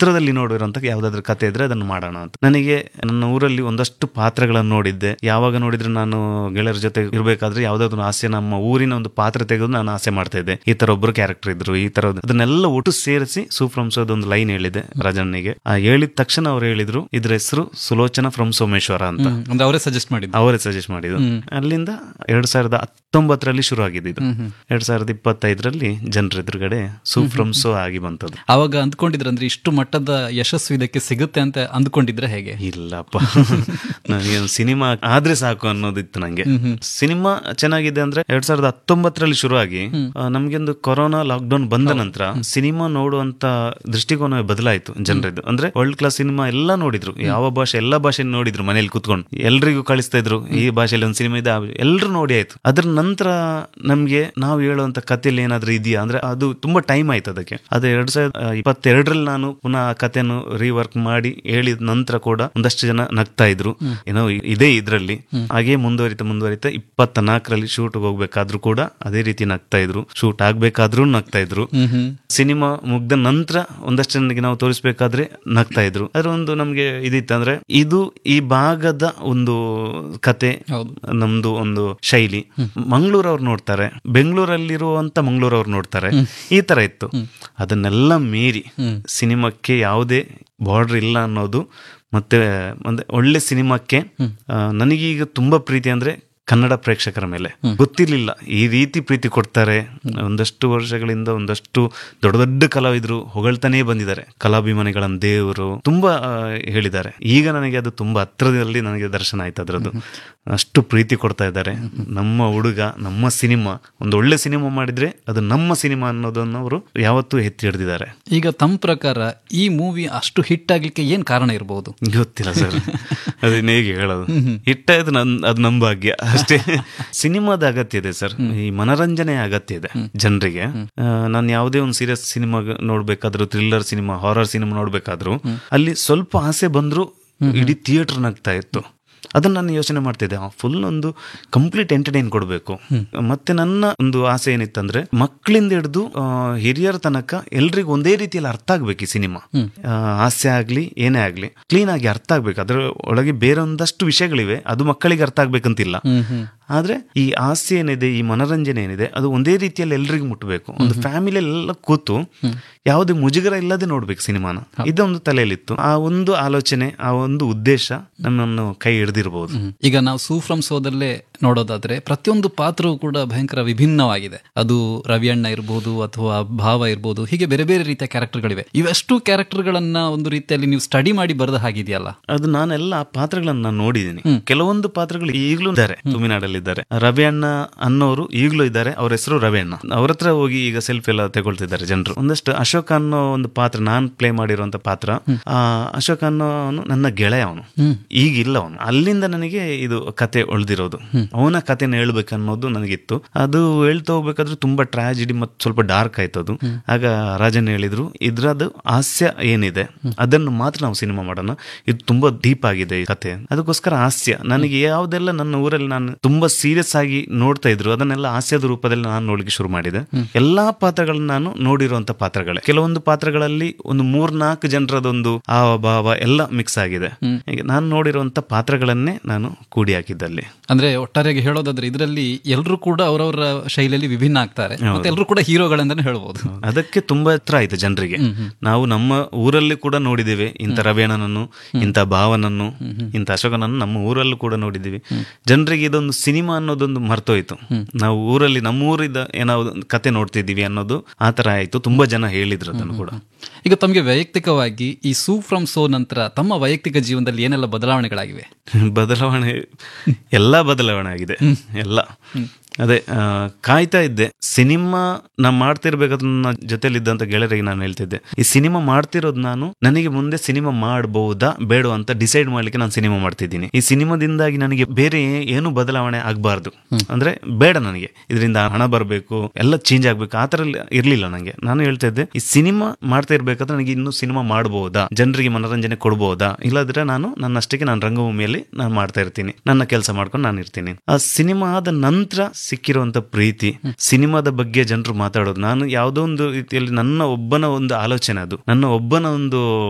ಹತ್ರದಲ್ಲಿ ನೋಡಿರುವಂತ ಯಾವ್ದಾದ್ರು ಕತೆ ಇದ್ರೆ ಅದನ್ನು ಮಾಡೋಣ ಅಂತ ನನಗೆ ನನ್ನ ಊರಲ್ಲಿ ಒಂದಷ್ಟು ಪಾತ್ರಗಳನ್ನು ನೋಡಿದ್ದೆ ಯಾವಾಗ ನೋಡಿದ್ರು ನಾನು ಗೆಳೆಯರ ಜೊತೆ ಇರ್ಬೇಕಾದ್ರೆ ಯಾವ್ದಾದ್ರು ಆಸೆ ನಮ್ಮ ಊರಿನ ಒಂದು ಪಾತ್ರ ತೆಗೆದು ನಾನು ಆಸೆ ಮಾಡ್ತಾ ಇದ್ದೆ ಈ ತರ ಒಬ್ರು ಕ್ಯಾರೆಕ್ಟರ್ ಇದ್ರು ಈ ತರ ಅದನ್ನೆಲ್ಲ ಒಟ್ಟು ಸೇರಿಸಿ ಸೂಫ್ರಮ್ಸೋದ್ ಒಂದು ಲೈನ್ ಹೇಳಿದೆ ರಾಜನಿಗೆ ಆ ಹೇಳಿದ ತಕ್ಷಣ ಅವ್ರು ಹೇಳಿದ್ರು ಇದ್ರ ಹೆಸರು ಸುಲೋಚನಾ ಫ್ರಮ್ ಸೋಮೇಶ್ವರ ಅಂತ ಹ್ಮ್. ಅಂದ್ರೆ ಅವರೇ ಸಜೆಸ್ಟ್ ಮಾಡಿದ್ದು ಅವರೇ ಸಜೆಸ್ಟ್ ಮಾಡಿದ್ದು ಅಲ್ಲಿಂದ ಎರಡ್ ಸಾವಿರದ ಹತ್ತೊಂಬತ್ತರಲ್ಲಿ ಶುರು ಆಗಿದ್ದು ಎರಡ್ ಸಾವಿರದ ಇಪ್ಪತ್ತೈದರಲ್ಲಿ ಜನರ ಎದುರುಗಡೆ ಸೂಫ್ರಮ್ ಸೋ ಆಗಿ ಬಂತದ್ದು ಅವಾಗ ಅಂದ್ಕೊಂಡಿದ್ರೆ ಅಂದ್ರೆ ಇಷ್ಟು ಮಟ್ಟದ ಯಶಸ್ಸು ಇದಕ್ಕೆ ಸಿಗುತ್ತೆ ಅಂತ ಅಂದ್ಕೊಂಡಿದ್ರೆ ಹೇಗೆ ಇಲ್ಲಪ್ಪ ನನಗೆ ಸಿನಿಮಾ ಆದ್ರೆ ಸಾಕು ಅನ್ನೋದಿತ್ತು ನಂಗೆ ಸಿನಿಮಾ ಚೆನ್ನಾಗಿದೆ ಅಂದ್ರೆ ಎರಡ್ ಸಾವಿರದ ಹತ್ತೊಂಬತ್ತರಲ್ಲಿ ಶುರುವಾಗಿ ಆ, ನಮ್ಗೊಂದು ಕೊರೋನಾ ಲಾಕ್ಡೌನ್ ಬಂದ ನಂತರ ಸಿನಿಮಾ ನೋಡುವಂತ ದೃಷ್ಟಿಕೋನ ಬದಲಾಯಿತು ಜನರದ್ದು ಅಂದ್ರೆ ವರ್ಲ್ಡ್ ಕ್ಲಾಸ್ ಸಿನಿಮಾ ಎಲ್ಲ ನೋಡಿದ್ರು ಯಾವ ಭಾಷೆ ಎಲ್ಲಾ ಭಾಷೆ ನೋಡಿದ್ರು ಮನೇಲಿ ಕುತ್ಕೊಂಡು ಎಲ್ರಿಗೂ ಕಳಿಸ್ತಾ ಇದ್ರು ಈ ಭಾಷೆಯಲ್ಲಿ ಒಂದು ಸಿನಿಮಾ ಇದೆ ಎಲ್ಲರೂ ನೋಡಿ ಆಯ್ತು ಅದ್ರ ನಂತರ ನಮ್ಗೆ ನಾವು ಹೇಳುವಂತ ಕಥೆಯಲ್ಲಿ ಏನಾದ್ರೂ ಇದೆಯಾ ಅಂದ್ರೆ ಅದು ತುಂಬಾ ಟೈಮ್ ಆಯ್ತು ಅದಕ್ಕೆ ಅದು ಎರಡ್ ಸಾವಿರದ ಇಪ್ಪತ್ತೆರಡರಲ್ಲಿ ನಾನು ಪುನಃ ಆ ಕಥೆಯನ್ನು ರೀವರ್ಕ್ ಮಾಡಿ ಹೇಳಿದ ನಂತರ ಕೂಡ ಒಂದಷ್ಟು ಜನ ನಗ್ತಾ ಇದ್ರು ಏನೋ ಇ- ಇದೆ ಇದ್ರಲ್ಲಿ ಹಾಗೆ ಮುಂದುವರಿತಾ ಮುಂದುವರಿತಾ ಇಪ್ಪತ್ತ ನಾಲ್ಕರಲ್ಲಿ ಶೂಟ್ ಹೋಗ್ಬೇಕಾದ್ರೂ ಕೂಡ ಅದೇ ರೀತಿ ನಗ್ತಾ ಇದ್ರು ಶೂಟ್ ಆಗ್ಬೇಕಾದ್ರೂ ನಗ್ತಾ ಇದ್ರು ಸಿನಿಮಾ ಮುಗ್ದ ನಂತರ ಒಂದಷ್ಟು ಜನರಿಗೆ ನಾವು ತೋರಿಸ್ಬೇಕಾದ್ರೆ ನಗ್ತಾ ಇದ್ರು ಅದ್ರ ಒಂದು ನಮ್ಗೆ ಇದಿತ್ತಂದ್ರೆ ಇದು ಈ ಭಾಗದ ಒಂದು ಕತೆ ಹೌದು. ನಮ್ದು ಒಂದು ಶೈಲಿ ಮಂಗಳೂರವ್ರು ನೋಡ್ತಾರೆ ಬೆಂಗಳೂರಲ್ಲಿರುವಂತ ಮಂಗಳೂರವ್ರು ನೋಡ್ತಾರೆ ಈ ತರ ಇತ್ತು ಅದನ್ನೆಲ್ಲ ಮೀರಿ ಸಿನಿಮಾಕ್ಕೆ ಯಾವುದೇ ಬಾರ್ಡರ್ ಇಲ್ಲ ಅನ್ನೋದು ಮತ್ತೆ ಒಂದು ಒಳ್ಳೆ ಸಿನಿಮಾಕ್ಕೆ ಆ, ನನಗೀಗ ತುಂಬಾ ಪ್ರೀತಿ ಅಂದ್ರೆ ಕನ್ನಡ ಪ್ರೇಕ್ಷಕರ ಮೇಲೆ ಗೊತ್ತಿರ್ಲಿಲ್ಲ ಈ ರೀತಿ ಪ್ರೀತಿ ಕೊಡ್ತಾರೆ ಒಂದಷ್ಟು ವರ್ಷಗಳಿಂದ ಒಂದಷ್ಟು ದೊಡ್ಡ ದೊಡ್ಡ ಕಲಾವಿದರು ಹೊಗಳ್ತಾನೆ ಬಂದಿದ್ದಾರೆ ಕಲಾಭಿಮಾನಿಗಳನ್ನ ದೇವರು ತುಂಬಾ ಆ, ಹೇಳಿದ್ದಾರೆ ಈಗ ನನಗೆ ಅದು ತುಂಬಾ ಹತ್ರದಲ್ಲಿ ನನಗೆ ದರ್ಶನ ಆಯ್ತು ಅದರದ್ದು ಅಷ್ಟು ಪ್ರೀತಿ ಕೊಡ್ತಾ ಇದ್ದಾರೆ ನಮ್ಮ ಹುಡುಗ ನಮ್ಮ ಸಿನಿಮಾ ಒಂದು ಒಳ್ಳೆ ಸಿನಿಮಾ ಮಾಡಿದ್ರೆ ಅದು ನಮ್ಮ ಸಿನಿಮಾ ಅನ್ನೋದನ್ನು ಅವರು ಯಾವತ್ತೂ ಎತ್ತಿ ಹಿಡಿದಿದ್ದಾರೆ ಈಗ ತಮ್ಮ ಪ್ರಕಾರ ಈ ಮೂವಿ ಅಷ್ಟು ಹಿಟ್ ಆಗ್ಲಿಕ್ಕೆ ಏನ್ ಕಾರಣ ಇರಬಹುದು ಗೊತ್ತಿಲ್ಲ ಸರ್ ಅದನ್ನ ಹೇಗೆ ಹೇಳೋದು ಹಿಟ್ಟ ಇದು ನನ್ ಅದು ನಮ್ಮ ಭಾಗ್ಯ ಅಷ್ಟೇ ಸಿನಿಮಾದ ಅಗತ್ಯ ಇದೆ ಸರ್ ಈ ಮನರಂಜನೆ ಅಗತ್ಯ ಇದೆ ಜನರಿಗೆ ನಾನು ಯಾವುದೇ ಒಂದು ಸೀರಿಯಸ್ ಸಿನಿಮಾ ನೋಡ್ಬೇಕಾದ್ರೂ ಥ್ರಿಲ್ಲರ್ ಸಿನಿಮಾ ಹಾರರ್ ಸಿನಿಮಾ ನೋಡ್ಬೇಕಾದ್ರೂ ಅಲ್ಲಿ ಸ್ವಲ್ಪ ಆಸೆ ಬಂದ್ರು ಇಡೀ ಥಿಯೇಟರ್ ನಗ್ತಾ ಇತ್ತು ಅದನ್ನ ನಾನು ಯೋಚನೆ ಮಾಡ್ತಿದ್ದೆ ಫುಲ್ ಒಂದು ಕಂಪ್ಲೀಟ್ ಎಂಟರ್ಟೈನ್ ಕೊಡಬೇಕು ಮತ್ತೆ ನನ್ನ ಒಂದು ಆಸೆ ಏನಿತ್ತಂದ್ರೆ ಮಕ್ಕಳಿಂದ ಹಿಡಿದು ಹಿರಿಯರ ತನಕ ಎಲ್ರಿಗೂ ಒಂದೇ ರೀತಿಯಲ್ಲಿ ಅರ್ಥ ಆಗ್ಬೇಕು ಈ ಸಿನಿಮಾ ಆ, ಹಾಸ್ಯ ಆಗ್ಲಿ ಏನೇ ಆಗ್ಲಿ ಕ್ಲೀನ್ ಆಗಿ ಅರ್ಥ ಆಗ್ಬೇಕು ಅದ್ರ ಒಳಗೆ ಬೇರೆ ಒಂದಷ್ಟು ವಿಷಯಗಳಿವೆ ಅದು ಮಕ್ಕಳಿಗೆ ಅರ್ಥ ಆಗ್ಬೇಕಂತಿಲ್ಲ ಆದ್ರೆ ಈ ಹಾಸ್ಯ ಏನಿದೆ ಈ ಮನರಂಜನೆ ಏನಿದೆ ಅದು ಒಂದೇ ರೀತಿಯಲ್ಲಿ ಎಲ್ರಿಗೂ ಮುಟ್ಟಬೇಕು ಒಂದು ಫ್ಯಾಮಿಲಿ ಎಲ್ಲ ಕೂತು ಯಾವುದೇ ಮುಜುಗರ ಇಲ್ಲದೆ ನೋಡ್ಬೇಕು ಸಿನಿಮಾನ ಇದೊಂದು ತಲೆಯಲ್ಲಿತ್ತು ಆ ಒಂದು ಆಲೋಚನೆ ಆ ಒಂದು ಉದ್ದೇಶ ನನ್ನನ್ನು ಕೈ ಹಿಡಿದಿರಬಹುದು ಈಗ ನಾವು ಸೂಫ್ರಮ್ ಸೋದಲ್ಲೇ ನೋಡೋದಾದ್ರೆ ಪ್ರತಿಯೊಂದು ಪಾತ್ರವೂ ಕೂಡ ಭಯಂಕರ ವಿಭಿನ್ನವಾಗಿದೆ ಅದು ರವಿಯಣ್ಣ ಇರ್ಬೋದು ಅಥವಾ ಭಾವ ಇರ್ಬೋದು ಹೀಗೆ ಬೇರೆ ಬೇರೆ ರೀತಿಯ ಕ್ಯಾರೆಕ್ಟರ್ಗಳಿವೆ ಇವೆಷ್ಟು ಕ್ಯಾರೆಕ್ಟರ್ಗಳನ್ನ ಒಂದು ರೀತಿಯಲ್ಲಿ ನೀವು ಸ್ಟಡಿ ಮಾಡಿ ಬರೆದ ಹಾಗಿದೆಯಲ್ಲ ಅದು ನಾನೆಲ್ಲ ಆ ಪಾತ್ರಗಳನ್ನ ನಾನು ನೋಡಿದ್ದೀನಿ ಕೆಲವೊಂದು ಪಾತ್ರಗಳು ಈಗಲೂ ಇದ್ದಾರೆ ತುಮಿನಾಡಲ್ಲಿದ್ದಾರೆ ರವಿ ಅಣ್ಣ ಅನ್ನೋರು ಈಗಲೂ ಇದ್ದಾರೆ ಅವ್ರ ಹೆಸರು ರವಿ ಅಣ್ಣ ಅವ್ರ ಹತ್ರ ಹೋಗಿ ಈಗ ಸೆಲ್ಫಿ ಎಲ್ಲ ತಗೊಳ್ತಿದ್ದಾರೆ ಜನರು ಒಂದಷ್ಟು ಅಶೋಕ್ ಅನ್ನೋ ಒಂದು ಪಾತ್ರ ನಾನ್ ಪ್ಲೇ ಮಾಡಿರುವಂತ ಪಾತ್ರ ಆ ಅಶೋಕ್ ಅನ್ನೋನು ನನ್ನ ಗೆಳೆಯ ಅವನು ಈಗ ಇಲ್ಲ ಅವನು ಅಲ್ಲಿಂದ ನನಗೆ ಇದು ಕತೆ ಉಳ್ದಿರೋದು ಅವನ ಕತೆನ ಹೇಳ್ಬೇಕನ್ನೋದು ನನಗಿತ್ತು ಅದು ಹೇಳ್ತಾ ಹೋಗ್ಬೇಕಾದ್ರೆ ತುಂಬಾ ಟ್ರಾಜಿಡಿ ಮತ್ತು ಸ್ವಲ್ಪ ಡಾರ್ಕ್ ಆಯ್ತು ಅದು ಆಗ ರಾಜನ್ ಹೇಳಿದ್ರು ಇದ್ರದ್ದು ಹಾಸ್ಯ ಏನಿದೆ ಅದನ್ನು ಮಾತ್ರ ನಾವು ಸಿನಿಮಾ ಮಾಡೋಣ ಇದು ತುಂಬಾ ಡೀಪ್ ಆಗಿದೆ ಈ ಕತೆ ಅದಕ್ಕೋಸ್ಕರ ಹಾಸ್ಯ ನನಗೆ ಯಾವ್ದೆಲ್ಲ ನನ್ನ ಊರಲ್ಲಿ ನಾನು ತುಂಬಾ ಸೀರಿಯಸ್ ಆಗಿ ನೋಡ್ತಾ ಇದ್ರು ಅದನ್ನೆಲ್ಲ ಹಾಸ್ಯದ ರೂಪದಲ್ಲಿ ನಾನು ನೋಡ್ಲಿಕ್ಕೆ ಶುರು ಮಾಡಿದೆ ಎಲ್ಲಾ ಪಾತ್ರಗಳನ್ನ ನಾನು ನೋಡಿರುವಂತ ಪಾತ್ರಗಳೇ ಕೆಲವೊಂದು ಪಾತ್ರಗಳಲ್ಲಿ ಒಂದು ಮೂರ್ನಾಲ್ಕು ಜನರದೊಂದು ಹಾವ ಭಾವ ಎಲ್ಲ ಮಿಕ್ಸ್ ಆಗಿದೆ ಹೀಗೆ ನಾನು ನೋಡಿರುವಂತ ಪಾತ್ರಗಳನ್ನೇ ನಾನು ಕೂಡಿ ಹಾಕಿದ್ದಲ್ಲಿ ಅಂದ್ರೆ ಒಟ್ಟಾರೆಯಾಗಿ ಹೇಳೋದಾದ್ರೆ ಇದರಲ್ಲಿ ಎಲ್ಲರೂ ಕೂಡ ಅವರವರ ಶೈಲಿಯಲ್ಲಿ ವಿಭಿನ್ನ ಆಗ್ತಾರೆ ಮತ್ತೆ ಎಲ್ಲರೂ ಕೂಡ ಹೀರೋಗಳಂತಾನೆ ಹೇಳ್ಬೋದು ಅದಕ್ಕೆ ತುಂಬಾ ಹತ್ರ ಆಯ್ತು ಜನರಿಗೆ ನಾವು ನಮ್ಮ ಊರಲ್ಲಿ ಕೂಡ ನೋಡಿದ್ದೇವೆ ಇಂಥ ರವೇಣನನ್ನು ಇಂಥ ಭಾವನನ್ನು ಇಂಥ ಅಶೋಕನನ್ನು ನಮ್ಮ ಊರಲ್ಲೂ ಕೂಡ ನೋಡಿದ್ದೀವಿ ಜನರಿಗೆ ಇದೊಂದು ಸಿನಿಮಾ ಅನ್ನೋದೊಂದು ಮರ್ತೋಯ್ತು ನಾವು ಊರಲ್ಲಿ ನಮ್ಮ ಊರಿದ ಏನೋ ಒಂದು ಕತೆ ನೋಡ್ತಿದ್ದೀವಿ ಅನ್ನೋದು ಆ ತರ ಆಯ್ತು ತುಂಬಾ ಜನ ಹೇಳಿದ್ರು ಅದನ್ನು ಕೂಡ ಈಗ ತಮಗೆ ವೈಯಕ್ತಿಕವಾಗಿ ಈ ಸೂ ಫ್ರಮ್ ಸೋ ನಂತರ ತಮ್ಮ ವೈಯಕ್ತಿಕ ಜೀವನದಲ್ಲಿ ಏನೆಲ್ಲ ಬದಲಾವಣೆಗಳಾಗಿವೆ ಬದಲಾವಣೆ ಎಲ್ಲ ಬದಲಾವಣೆ ಆಗಿದೆ ಎಲ್ಲ ಅದೇ ಆ, ಕಾಯ್ತಾ ಇದ್ದೆ ಸಿನಿಮಾ ನಾ ಮಾಡ್ತಿರ್ಬೇಕಾದ್ರೆ ನನ್ನ ಜೊತೆಲಿದ್ದಂತ ಗೆಳೆಯರಿಗೆ ನಾನು ಹೇಳ್ತಿದ್ದೆ ಈ ಸಿನಿಮಾ ಮಾಡ್ತಿರೋದು ನಾನು ನನಗೆ ಮುಂದೆ ಸಿನಿಮಾ ಮಾಡಬಹುದಾ ಬೇಡ ಅಂತ ಡಿಸೈಡ್ ಮಾಡ್ಲಿಕ್ಕೆ ನಾನು ಸಿನಿಮಾ ಮಾಡ್ತಿದ್ದೀನಿ ಈ ಸಿನಿಮಾದಿಂದಾಗಿ ನನಗೆ ಬೇರೆ ಏ- ಏನು ಬದಲಾವಣೆ ಆಗಬಾರ್ದು ಅಂದ್ರೆ ಬೇಡ ನನಗೆ ಇದರಿಂದ ಹಣ ಬರಬೇಕು ಎಲ್ಲ ಚೇಂಜ್ ಆಗ್ಬೇಕು ಆ ತರ ಇರ್ಲಿಲ್ಲ ನನಗೆ ನಾನು ಹೇಳ್ತಾ ಇದ್ದೆ ಈ ಸಿನಿಮಾ ಮಾಡ್ತಾ ಇರ್ಬೇಕಾದ್ರೆ ನನಗೆ ಇನ್ನು ಸಿನಿಮಾ ಮಾಡಬಹುದಾ ಜನರಿಗೆ ಮನೋರಂಜನೆ ಕೊಡ್ಬೋದಾ ಇಲ್ಲದ್ರೆ ನಾನು ನನ್ನಷ್ಟಕ್ಕೆ ನಾನು ರಂಗಭೂಮಿಯಲ್ಲಿ ನಾನು ಮಾಡ್ತಾ ಇರ್ತೀನಿ ನನ್ನ ಕೆಲಸ ಮಾಡ್ಕೊಂಡು ನಾನು ಇರ್ತೀನಿ ಆ ಸಿನಿಮಾ ಆದ ನಂತರ ಸಿಕ್ಕಿರುವಂತ ಪ್ರೀತಿ ಸಿನಿಮಾದ ಬಗ್ಗೆ ಜನರು ಮಾತಾಡೋದು ನಾನು ಯಾವುದೋ ಒಂದು ರೀತಿಯಲ್ಲಿ ನನ್ನ ಒಬ್ಬನ ಒಂದು ಆಲೋಚನೆ ಅದು ನನ್ನ ಒಬ್ಬನ ಒಂದು